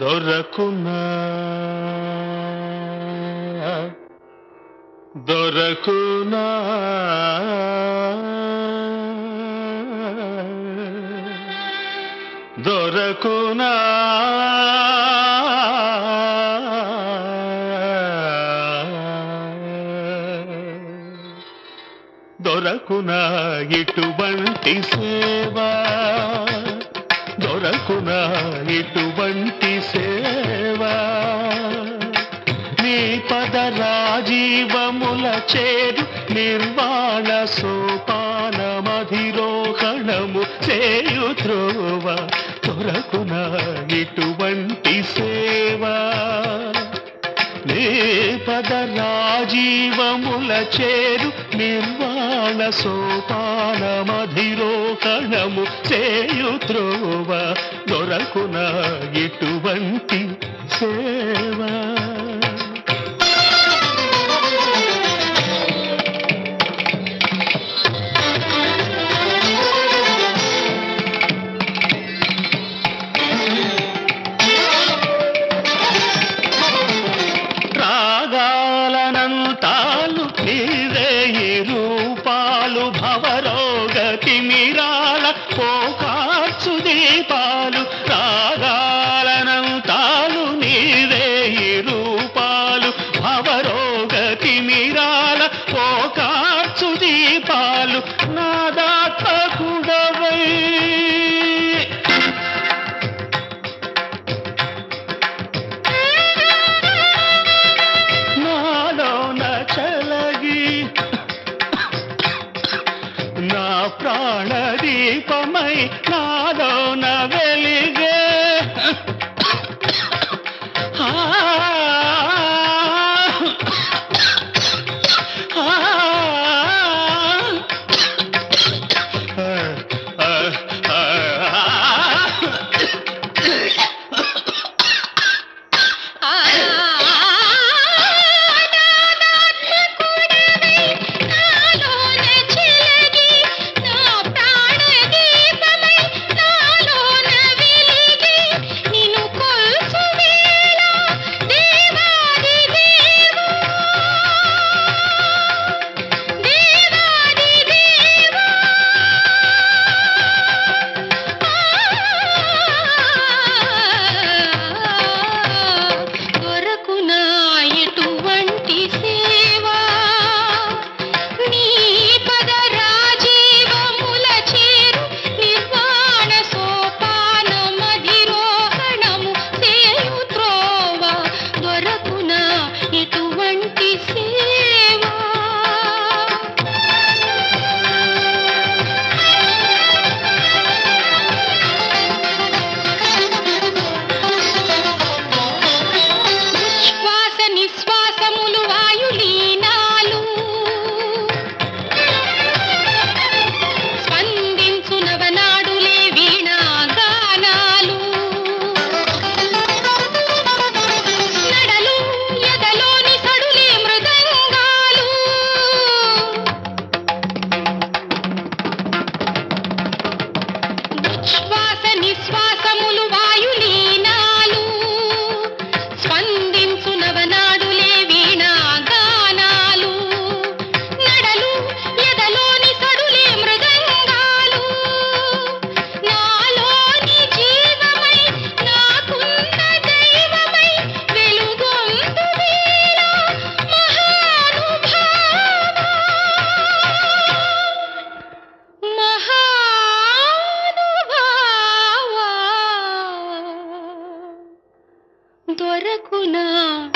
దొరకునా దొరకునా దొరకునా దొరకునా ఇటువంటి సేవా దొరకునా ఇటువంటి సేవా నీ పద రాజీవముల చేరు నిర్వాణ సోపాన మధిరోహణము చేయు త్రోవ దొరకునా ఇటువంటి సేవా నీ పద రాజీవముల చేరు నిర్వాణ సోపాన మధిరోహణము చేయు త్రోవ దొరకున ఇటువంటి సేవా రాగాలనంతాలు నీరే ఈ రూపాలు భవరోగ తిమిరాల పోకార్చు దీపాలు రాగాలనంతాలు నీరే ఈ రూపాలు భవరోగ తిమిరాల పోకార్చు దీపాలు నాదాత్మకుడవై నాలోన చలగి నా ప్రాణ దీపమై నాలోన వెలిగే ఆ, ఆ, ఆ, ఆ, దొరకునా ఎటువంటి సేవా నీ పద రాజీవముల చేరు నిర్వాణ సోపాన మధిరోహణము చేయు త్రోవ దొరకునా ఎటువంటి సేవా శ్వాస నిశ్వాసములు వాయులీనాలు స్పందించు నవనాడులే వీణాగానాలు నడలు ఎదలోని సడులే మృదంగాలు ఉచ్ఛ్వాస నిశ్వాసములు వాయులీనాలు స్పందించు నవనాడులే వీణాగానాలు నడలు ఎదలోని సడులే మృదంగాలు నాలోని జీవమై నాకున్న దైవమై వెలుగొందు వేళ మహానుభావా మహానుభావా దొరకునా